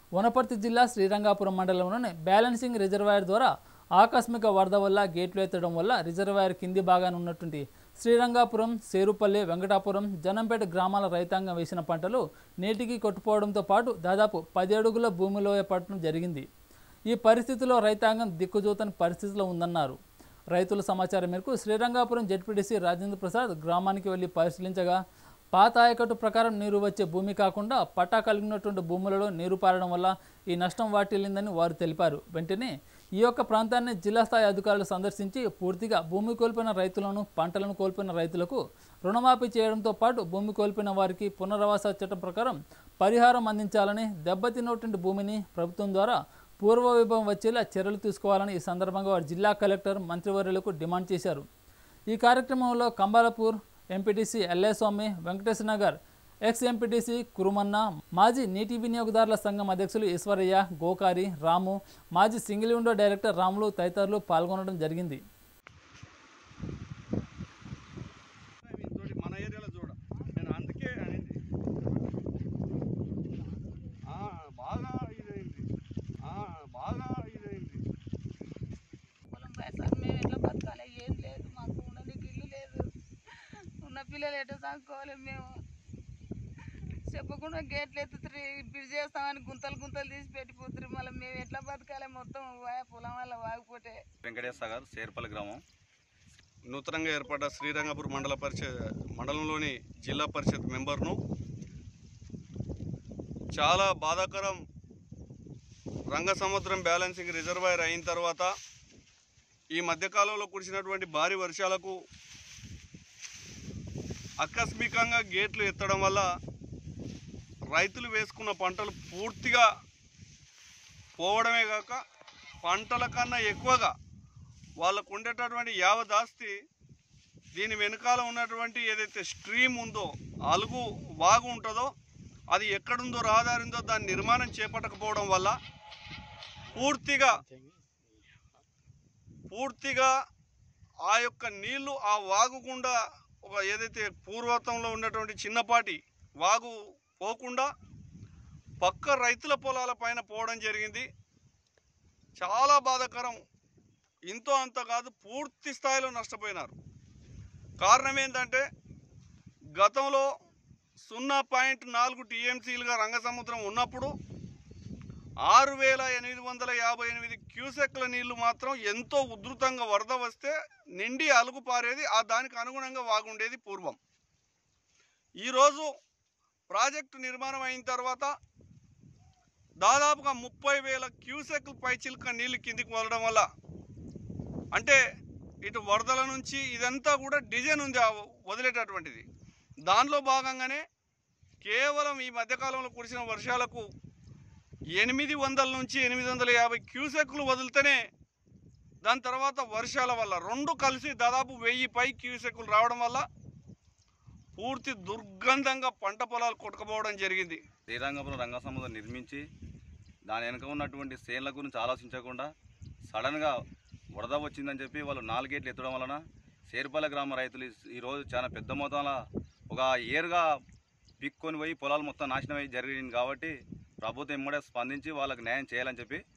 వనపర్తి జిల్లా శ్రీరంగాపురం మండలంలోని balancing reservoir ద్వారా ఆకస్మిక వరద వల్ల గేట్లు ఎత్తడం వల్ల రిజర్వాయర్ కింది భాగాన ఉన్నటువంటి శ్రీరంగాపురం సేరుపల్లి వెంకటాపురం జనంపేట గ్రామాల రైతాంగం వేసిన పంటలు నీటికి కొట్టుపోవడంతో పాటు దాదాపు పది అడుగుల భూమిలో పడటం జరిగింది ఈ పరిస్థితిలో రైతాంగం దిక్కుజూతని పరిస్థితిలో ఉందన్నారు రైతుల సమాచారం మేరకు శ్రీరంగాపురం జడ్పీటీసీ రాజేంద్ర ప్రసాద్ గ్రామానికి వెళ్లి పరిశీలించగా పాత ఆయకట్టు ప్రకారం నీరు వచ్చే భూమి కాకుండా పట్టా కలిగినటువంటి భూములలో నీరు పారడం వల్ల ఈ నష్టం వాటిల్లిందని వారు తెలిపారు వెంటనే ఈ యొక్క ప్రాంతాన్ని జిల్లా స్థాయి అధికారులు సందర్శించి పూర్తిగా భూమి కోల్పోయిన రైతులను పంటలను కోల్పోయిన రైతులకు రుణమాఫీ చేయడంతో పాటు భూమి కోల్పోయిన వారికి పునరావాస చట్టం ప్రకారం పరిహారం అందించాలని దెబ్బతిన్నటువంటి భూమిని ప్రభుత్వం ద్వారా పూర్వ వైభవం వచ్చేలా చర్యలు తీసుకోవాలని ఈ సందర్భంగా వారు జిల్లా కలెక్టర్ మంత్రివర్యులకు డిమాండ్ చేశారు ఈ కార్యక్రమంలో Kambalapur MPTC L A Swamy Venkatesh Nagar ex MPTC Kurumanna మాజీ నీటి వినియోగదారుల సంఘం అధ్యక్షులు ఈశ్వరయ్య గోకారి రాము మాజీ సింగిల్ విండో డైరెక్టర్ రాములు తదితరులు పాల్గొనడం జరిగింది వీటితోటి మన ఏరియాలో చూడ నేను అందుకే అనేది ఆ, బాగా ఇదైంది ఆ, బాగా ఇదైంది పొలం పైసలు మేము ఎట్లా బతకాలి ఏం లేదు మాకు ఉండడానికి ఇల్లు లేదు ఉన్న పిల్లలు ఎట్లా చదువుకోవాలి మేము చెప్పకుండా గేట్లు ఎత్తుతురి బిడి చేస్తామని గుంతలు గుంతలు తీసి పెట్టిపోతురు మళ్ళీ మేము ఎట్లా బతకాలి మొత్తం వా- పొలం వల్ల వాగిపోతే వెంకటేశ్ సాగర్ సేర్పల్లి గ్రామం నూతనంగా ఏర్పడ్డ శ్రీరంగపూర్ మండల పరిషత్ మండలంలోని జిల్లా పరిషత్ మెంబర్ను చాలా బాధాకరం రంగసముద్రం బ్యాలెన్సింగ్ రిజర్వాయర్ అయిన తర్వాత ఈ మధ్యకాలంలో కురిసినటువంటి భారీ వర్షాలకు ఆకస్మికంగా గేట్లు ఎత్తడం వల్ల రైతులు వేసుకున్న పంటలు పూర్తిగా పోవడమే కాక పంటల కన్నా ఎక్కువగా వాళ్ళకు ఉండేటటువంటి యావదాస్తి దీని వెనకాల ఉన్నటువంటి ఏదైతే స్ట్రీమ్ ఉందో అలుగు వాగు ఉంటుందో అది ఎక్కడుందో రహదారిందో దాని నిర్మాణం చేపట్టకపోవడం వల్ల పూర్తిగా పూర్తిగా ఆ యొక్క నీళ్లు ఆ వాగు గుండా ఒక ఏదైతే పూర్వతంలో ఉన్నటువంటి చిన్నపాటి వాగు పోకుండా పక్క రైతుల పొలాల పైన పోవడం జరిగింది చాలా బాధాకరం ఇంతో అంత కాదు పూర్తి స్థాయిలో నష్టపోయినారు కారణం ఏంటంటే గతంలో సున్నా పాయింట్ నాలుగు టీఎంసీలుగా రంగసముద్రం ఉన్నప్పుడు ఆరు వేల ఎనిమిది వందల యాభై ఎనిమిది క్యూసెక్ల నీళ్లు మాత్రం ఎంతో ఉధృతంగా వరద వస్తే నిండి అలుగు పారేది ఆ దానికి అనుగుణంగా వాగుండేది పూర్వం ఈరోజు ప్రాజెక్టు నిర్మాణం అయిన తర్వాత దాదాపుగా ముప్పై వేల క్యూసెక్ల పైచిలుక నీళ్లు కిందికి వదలడం వల్ల అంటే ఇటు వరదల నుంచి ఇదంతా కూడా డిజైన్ ఉంది ఆ వదిలేటటువంటిది దానిలో భాగంగానే కేవలం ఈ మధ్యకాలంలో కురిసిన వర్షాలకు ఎనిమిది వందల నుంచి ఎనిమిది వందల యాభై క్యూసెక్లు వదిలితేనే దాని తర్వాత వర్షాల వల్ల రెండు కలిసి దాదాపు వెయ్యి పై క్యూసెక్లు రావడం వల్ల పూర్తి దుర్గంధంగా పంట పొలాలు కొట్టుకుపోవడం జరిగింది శ్రీరంగపురం రంగసముద్రం నిర్మించి దాని వెనుక ఉన్నటువంటి సేన్ల గురించి ఆలోచించకుండా సడన్గా వరద వచ్చిందని చెప్పి వాళ్ళు నాలుగేట్లు ఎత్తడం వలన సేర్పల్లి గ్రామ రైతులు ఈ- ఈరోజు చాలా పెద్ద మొత్తంలో ఒక ఏరుగా పిక్కొని పోయి పొలాలు మొత్తం నాశనం అయ్యి జరిగింది కాబట్టి ప్రభుత్వం ఇమ్మడే స్పందించి వాళ్ళకి న్యాయం చేయాలని చెప్పి